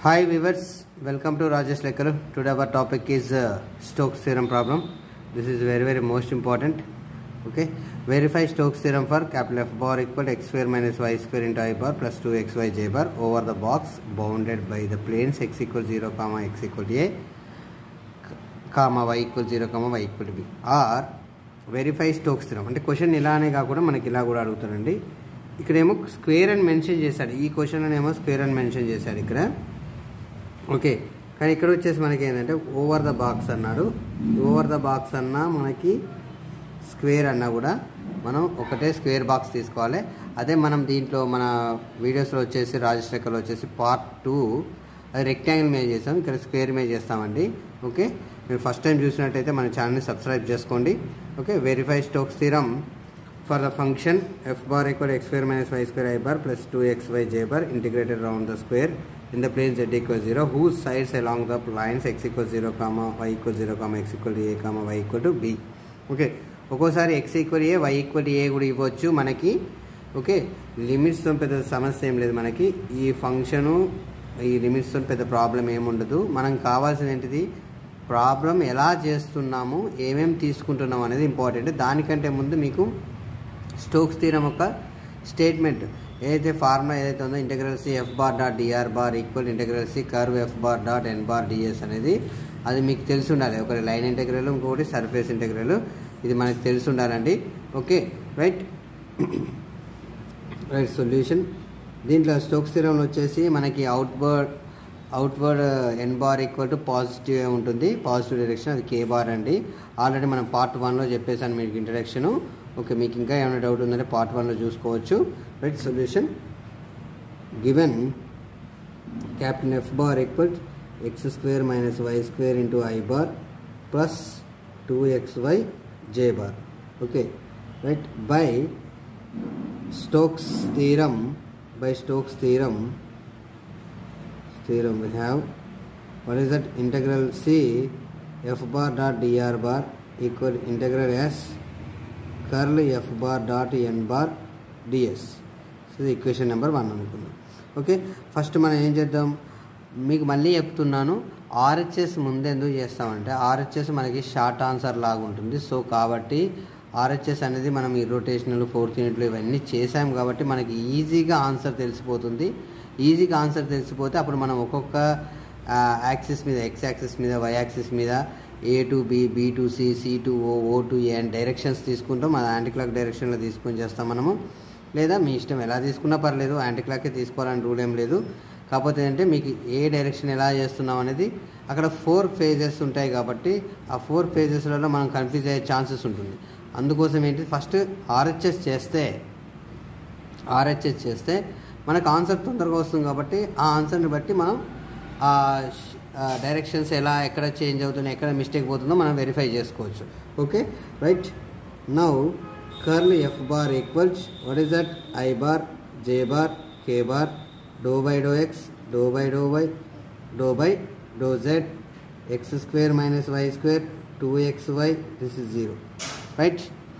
Hi viewers, welcome to Rajesh Lekar. Today our topic is uh, Stokes theorem problem. This is very very most important. Okay, verify Stokes theorem for capital F bar equal to x square minus y square into i bar plus 2xy j bar over the box bounded by the planes x equal 0 comma x equal to a comma y equal zero comma y equal b or verify Stokes theorem అంటే question ఇలానే కాకుండా మనకి ఇలా కూడా అడుగుతారండి ఇక్కడేమో square అని mention చేశాడు ఈ క్వశ్చన్లోనేమో స్క్వేర్ అని మెన్షన్ చేశాడు ఇక్కడ ఓకే కానీ ఇక్కడ వచ్చేసి మనకి ఏంటంటే ఓవర్ ద బాక్స్ అన్నాడు ఓవర్ ద బాక్స్ అన్నా మనకి స్క్వేర్ అన్నా కూడా మనం ఒకటే స్క్వేర్ బాక్స్ తీసుకోవాలి అదే మనం దీంట్లో మన వీడియోస్లో వచ్చేసి రాజశేఖర్లో వచ్చేసి పార్ట్ టూ అది రెక్టాంగిల్ మీద చేస్తాం ఇక్కడ స్క్వేర్ మీద చేస్తామండి ఓకే మీరు ఫస్ట్ టైం చూసినట్టయితే మన ఛానల్ని సబ్స్క్రైబ్ చేసుకోండి okay verify Stokes theorem for the function f bar equal x square minus y square i bar plus two x y j bar integrated round the square in the plane z equal zero whose sides along the lines x equal zero comma y equal zero comma x equal a comma y equal to b okay ఒక్కోసారి x equal a y equal a కూడా ఇవ్వచ్చు మనకి okay లిమిట్స్తో పెద్ద సమస్య ఏం లేదు మనకి ఈ ఫంక్షను ఈ లిమిట్స్తో పెద్ద ప్రాబ్లం ఏముండదు మనం కావాల్సింది ఏంటిది ప్రాబ్లం ఎలా చేస్తున్నాము ఏమేమి తీసుకుంటున్నాం అనేది ఇంపార్టెంట్ దానికంటే ముందు మీకు స్టోక్స్ థీరం ఒక స్టేట్మెంట్ ఏదైతే ఫార్ములా ఏదైతే ఉందో integral c f bar dot DR bar equal integral c curve f bar dot n bar d s అనేది అది మీకు తెలిసి ఉండాలి ఒకటి లైన్ ఇంటెగ్రల్ ఇంకొకటి సర్ఫేస్ ఇంటెగ్రల్ ఇది మనకు తెలిసి ఉండాలండి ఓకే రైట్ రైట్ సొల్యూషన్ దీంట్లో స్టోక్స్ థిరంలో వచ్చేసి మనకి outward outward n bar equal to positive ఉంటుంది పాజిటివ్ డైరెక్షన్ అది కే బార్ అండి ఆల్రెడీ మనం పార్ట్ వన్లో చెప్పేసాను మీకు ఇంట్రడక్షను ఓకే మీకు ఇంకా ఏమైనా డౌట్ ఉందంటే పార్ట్ వన్లో చూసుకోవచ్చు right solution given capital f bar equal x square minus y square into i bar plus two x y j bar okay right by Stokes theorem by Stokes theorem theorem we have what is that integral c f bar dot dr bar equal integral s curl f bar dot n bar ds so ఇది equation number one అనుకుందాం okay first మనం ఏం చేద్దాం మీకు మళ్ళీ చెప్తున్నాను RHS ముందు ఎందుకు చేస్తామంటే ఆర్హెచ్ఎస్ మనకి షార్ట్ ఆన్సర్ లాగా ఉంటుంది సో కాబట్టి ఆర్హెచ్ఎస్ అనేది మనం ఈ రొటేషనల్ ఫోర్త్ యూనిట్లు ఇవన్నీ చేసాం కాబట్టి మనకి ఈజీగా ఆన్సర్ తెలిసిపోతుంది ఈజీగా ఆన్సర్ తెలిసిపోతే అప్పుడు మనం ఒక్కొక్క యాక్సిస్ మీద ఎక్స్ యాక్సిస్ మీద వై యాక్సిస్ మీద a to b b to c c to o o to a అని డైరెక్షన్స్ తీసుకుంటాం అది యాంటీ క్లాక్ డైరెక్షన్లో తీసుకొని చేస్తాం మనము లేదా మీ ఇష్టం ఎలా తీసుకున్నా పర్లేదు యాంటీ క్లాకే తీసుకోవాలని రూల్ ఏం లేదు కాకపోతే ఏంటంటే మీకు ఏ డైరెక్షన్ ఎలా చేస్తున్నాం అనేది అక్కడ ఫోర్ ఫేజెస్ ఉంటాయి కాబట్టి ఆ ఫోర్ ఫేజెస్లలో మనం కన్ఫ్యూజ్ అయ్యే ఛాన్సెస్ ఉంటుంది అందుకోసం ఏంటి ఫస్ట్ ఆర్హెచ్ఎస్ చేస్తే ఆర్హెచ్ఎస్ చేస్తే మనకు ఆన్సర్ తొందరగా వస్తుంది కాబట్టి ఆ ఆన్సర్ని బట్టి మనం ఆ డైరెక్షన్స్ ఎలా ఎక్కడ చేంజ్ అవుతున్నాయి ఎక్కడ మిస్టేక్ పోతుందో మనం వెరిఫై చేసుకోవచ్చు okay right now curl f bar equals what is that i bar j bar k bar doe by doe x doe by doe y doe by doe z x square minus y square two x y this is zero right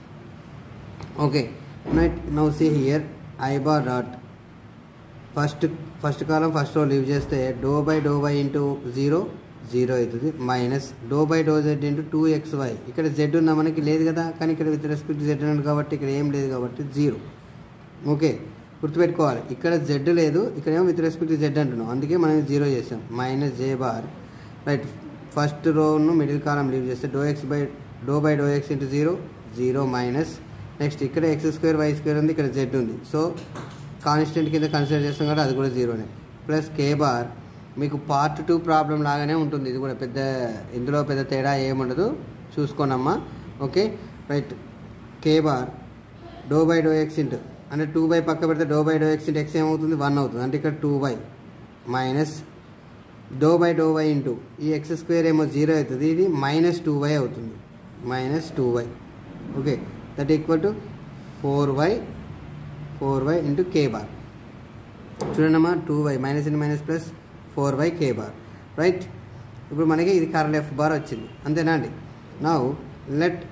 okay right now see here i bar dot first first column first row leave చేస్తే doe by doe y into zero zero అవుతుంది minus doe by doe z into two x y ఇక్కడ z ఉన్న మనకి లేదు కదా కానీ ఇక్కడ with respect Z అన్నాడు కాబట్టి ఇక్కడ ఏం లేదు కాబట్టి జీరో ఓకే గుర్తుపెట్టుకోవాలి ఇక్కడ జెడ్ లేదు ఇక్కడ ఏమో విత్ రెస్పెక్ట్ జెడ్ అంటున్నాం అందుకే మనం జీరో చేసాం minus j bar right first రోను మిడిల్ కాలం లీవ్ చేస్తే doe x by doe by doe x into zero zero minus next ఇక్కడ ఎక్స్ స్క్వేర్ వై స్క్వేర్ ఉంది ఇక్కడ జెడ్ ఉంది సో కాన్స్టెంట్ కింద కన్సిడర్ చేస్తాం కాబట్టి అది కూడా జీరోనే ప్లస్ కే బార్ మీకు పార్ట్ టూ ప్రాబ్లం లాగానే ఉంటుంది ఇది కూడా పెద్ద ఇందులో పెద్ద తేడా ఏముండదు చూసుకోనమ్మా okay right k bar doe by doe x into అంటే టూ బై పక్క పెడితే doe by doe x into x ఏమవుతుంది వన్ అవుతుంది అంటే ఇక్కడ two by minus doe by doe y into ఈ ఎక్స్ స్క్వేర్ ఏమో జీరో అవుతుంది ఇది మైనస్ టూ వై అవుతుంది minus two y okay that equal to four y four y into k bar చూడండమ్మా two y minus into minus plus four y k bar right ఇప్పుడు మనకి ఇది curl f bar వచ్చింది అంతేనా అండి now let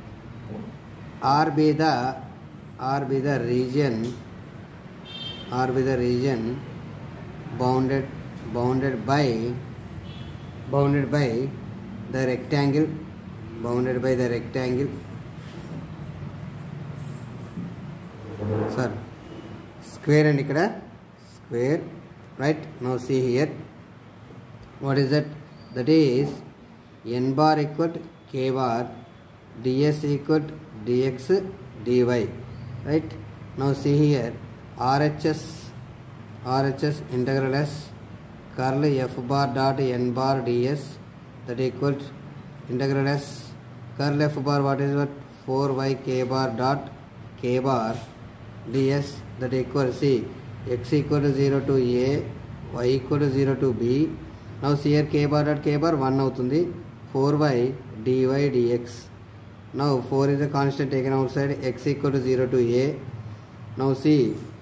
r be the r be the region r be the region bounded bounded by bounded by the rectangle bounded by the rectangle sir square అండి ఇక్కడ square right no see here what is that that is n bar equal k bar DS equal d x d y right no see here RHS RHS integral s curl f bar dot n bar d s that equal integral s curl f bar what is what four y k bar dot k bar ds that equal c x equal to 0 to a y equal to 0 to b now see here k bar dot k bar 1 అవుతుంది 4y dy dx now 4 is a constant taken outside x equal to 0 to a now see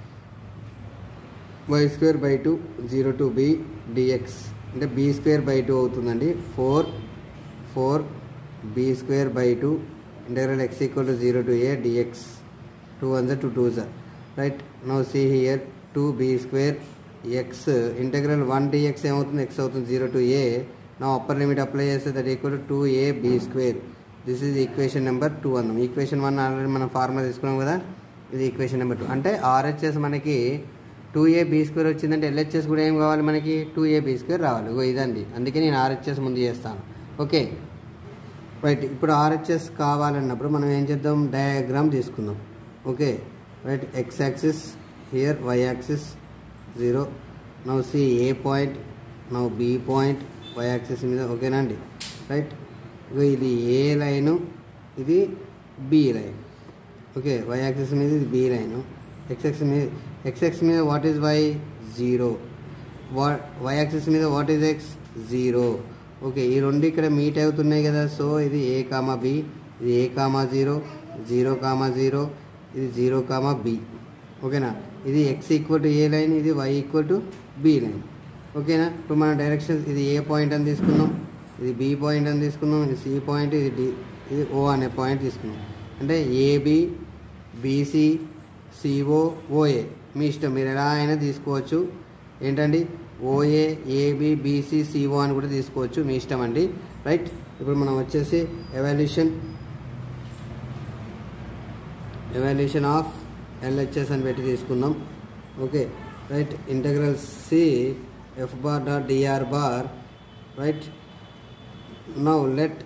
y square by 2 0 to b dx అంటే b square by two అవుతుందండి four four b square by two integral x equal to zero to a dx two one జా two two జా right no see here two b square x integral one dx ఏమవుతుంది x అవుతుంది zero to a నా upper limit apply చేస్తే that equal to two a b square this is equation number two అన్నాం equation one already మనం formula తీసుకున్నాం కదా ఇది equation number two అంటే ఆర్హెచ్ఎస్ మనకి టూ ఏ బీ స్క్వేర్ వచ్చిందంటే ఎల్హెచ్ఎస్ కూడా ఏం కావాలి మనకి టూ ఏ బీ స్క్వేర్ రావాలి ఇగో ఇదండి అందుకే నేను ఆర్హెచ్ఎస్ ముందు చేస్తాను ఓకే రైట్ ఇప్పుడు ఆర్హెచ్ఎస్ కావాలన్నప్పుడు మనం ఏం చేద్దాం డయాగ్రామ్ తీసుకుందాం okay right x axis here y axis zero now c a point now b point y axis మీద ఓకేనా అండి రైట్ ఇగో ఇది ఏ లైను ఇది b line okay y axis మీద ఇది బి లైన్ ఎక్స్ఎక్స్ మీద ఎక్స్ఎక్స్ మీద వాట్ ఈజ్ వై జీరో వా వై యాక్సిస్ మీద what is x zero okay ఈ రెండు ఇక్కడ మీట్ అవుతున్నాయి కదా సో ఇది ఏ కామా బి ఇది a comma zero zero comma zero ఇది జీరో కామా బి ఓకేనా ఇది x equal to a line ఇది y equal to b line ఓకేనా ఇప్పుడు మన డైరెక్షన్స్ ఇది ఏ పాయింట్ అని తీసుకుందాం ఇది బి పాయింట్ అని తీసుకుందాం ఇది సి పాయింట్ ఇది డి ఇది ఓ అనే పాయింట్ తీసుకుందాం అంటే ఏబి బీసీ సిఓ ఓఏ మీ ఇష్టం మీరు ఎలా అయినా తీసుకోవచ్చు ఏంటండి ఓఏ ఏబి బీసీ సిఓ అని కూడా తీసుకోవచ్చు మీ ఇష్టం అండి రైట్ ఇప్పుడు మనం వచ్చేసి ఎవాల్యూషన్ ఎవాల్యూషన్ ఆఫ్ ఎల్హెచ్ఎస్ అని పెట్టి తీసుకుందాం okay right integral c f bar dot DR bar right now let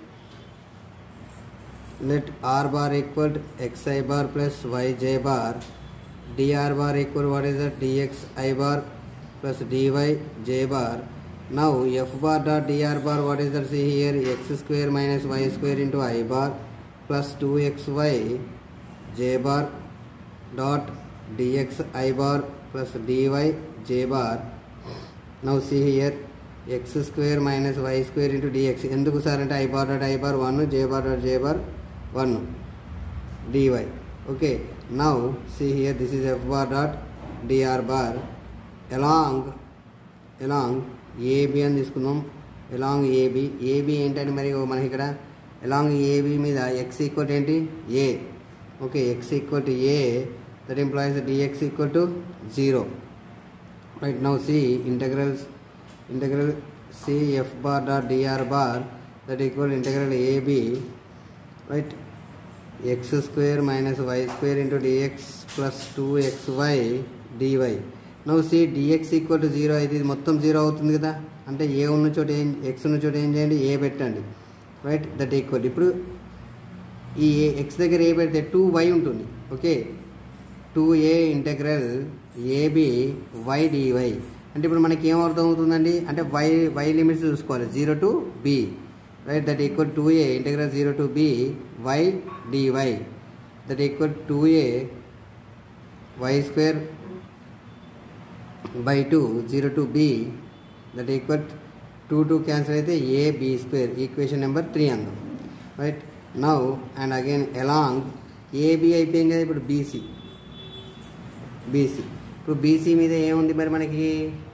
let r bar equal to xi bar plus yj bar dr bar equal what is that dx i bar plus dy j bar now f bar dot dr bar what is that see here x square minus y square into i bar plus 2xy j bar dot dx i bar plus dy j bar now see here x square minus y square into dx ఎందుకు sir అంటే i bar dot i bar 1 j bar dot j bar 1 dy okay now see here this is f bar dot dr bar along along ab అని తీసుకుందాం along ab ab ఏంటంటే మరి మనకి ఇక్కడ along ab మీద x equal ఏంటి a okay x equal to a that implies dx equal to zero right now c integrals integral c f bar dot DR bar that equal integral AB right x square minus y square into dx plus two x y dy now c dx equal to zero అయితే ఇది మొత్తం zero అవుతుంది కదా అంటే ఏ ఉన్న చోట ఏం X ఉన్న చోట ఏం చేయండి ఏ పెట్టండి రైట్ దట్ ఈక్వల్ ఇప్పుడు ఈ ఎక్స్ దగ్గర ఏ పెడితే టూ వై ఉంటుంది okay two a integral AB y dy అంటే ఇప్పుడు మనకి ఏం అర్థం అవుతుందండి అంటే వై వై లిమిట్స్ చూసుకోవాలి zero to b right that equal to a integral zero to b y dy that equal to a y square by two zero to b that equal to two cancel అయితే a b square equation number three అందాం right now and again along AB అయిపోయింది కదా ఇప్పుడు BC BC ఇప్పుడు BC మీద ఏముంది మరి మనకి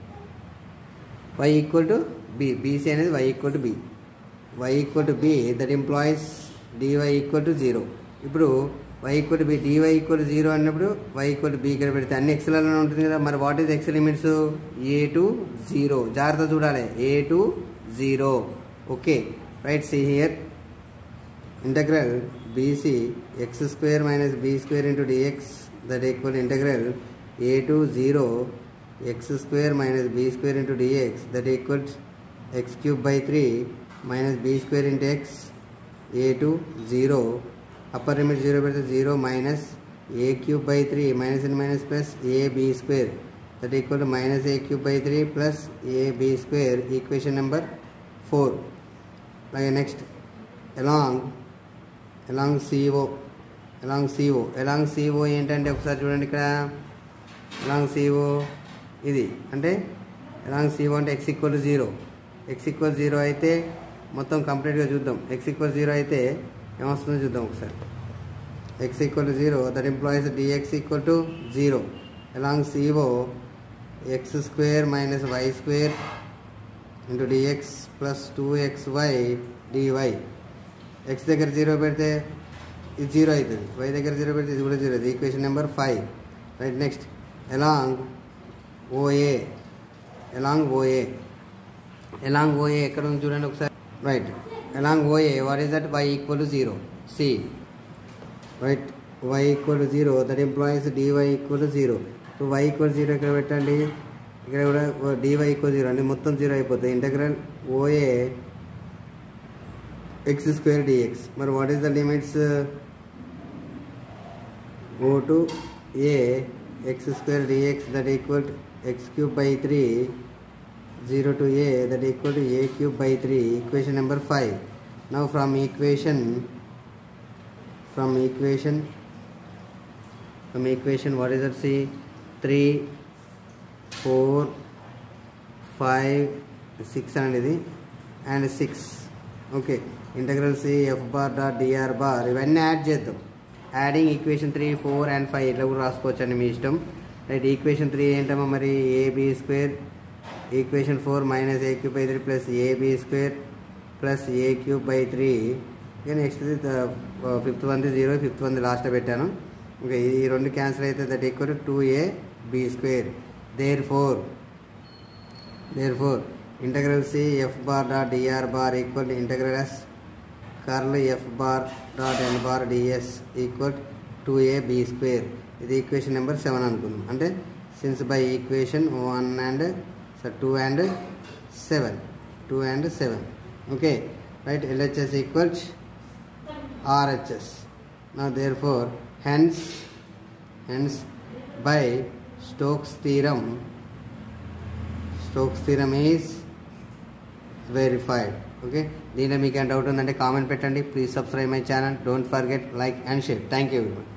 y equal to b BC అనేది y equal to b y equal to b that implies dy equal to zero ఇప్పుడు y equal b dy equal zero అన్నప్పుడు వై ఈక్వల్ బి ఇక్కడ పెడితే అన్ని ఎక్స్లలోనే ఉంటుంది కదా మరి what is x limits a to zero జాగ్రత్త చూడాలి a to zero okay right see here integral BC x square minus b square into dx that equal integral A to zero x square minus b square into dx that equal x cube by three minus b square into x a to zero upper limit zero పెడితే zero minus a cube by three minus in minus plus a b square that equal to minus a cube by three plus a b square equation number four అలాగే next along along CO along CO along CO ఏంటంటే ఒకసారి చూడండి ఇక్కడ along CO ఇది అంటే along CO అంటే x equal zero x equal zero అయితే మొత్తం కంప్లీట్గా చూద్దాం ఎక్స్ ఈక్వల్ జీరో అయితే ఏమొస్తుందో చూద్దాం ఒకసారి x equal to zero that implies dx equal to zero along CO x square minus y square into dx plus two x y dy x దగ్గర zero పెడితే ఇది జీరో అవుతుంది వై దగ్గర zero పెడితే ఇది కూడా జీరో అవుతుంది equation number five right next along OA along OA along OA ఎక్కడ ఉంది చూడండి ఒకసారి right along OA what is that y equal to zero see right y equal to zero that implies dy equal to zero ఇప్పుడు y equal zero ఇక్కడ పెట్టండి ఇక్కడ కూడా DY equal zero అంటే మొత్తం జీరో అయిపోతుంది integral OA x square dx మరి what is the limits o to a x square dx that equal x cube by three zero to a that equal to a cube by three equation number five now from equation from equation from equation what is that c three four five six అనేది and six okay integral c f bar dot DR bar ఇవన్నీ add చేద్దాం adding equation three four and five ఇట్లా కూడా రాసుకోవచ్చు అండి మీ ఇష్టం right equation three ఏంటమ్మా మరి AB square equation four minus a cube by three plus AB square plus a cube by three ఇక నెక్స్ట్ ఫిఫ్త్ వన్ది జీరో ఫిఫ్త్ వన్ది లాస్ట్లో పెట్టాను ఓకే ఈ రెండు క్యాన్సిల్ అయితే that equal to a b square therefore therefore integral c f bar dot DR bar equal integral s curl f bar dot n bar DS equal to a b square ఇది equation number seven అనుకుందాం అంటే since by equation one and two and seven two and seven okay right LHS equals RHS నా therefore hence hence by Stokes theorem Stokes theorem is verified okay దీనిలో మీకు ఏం doubt ఉందంటే comment పెట్టండి please subscribe my channel don't forget like and share thank you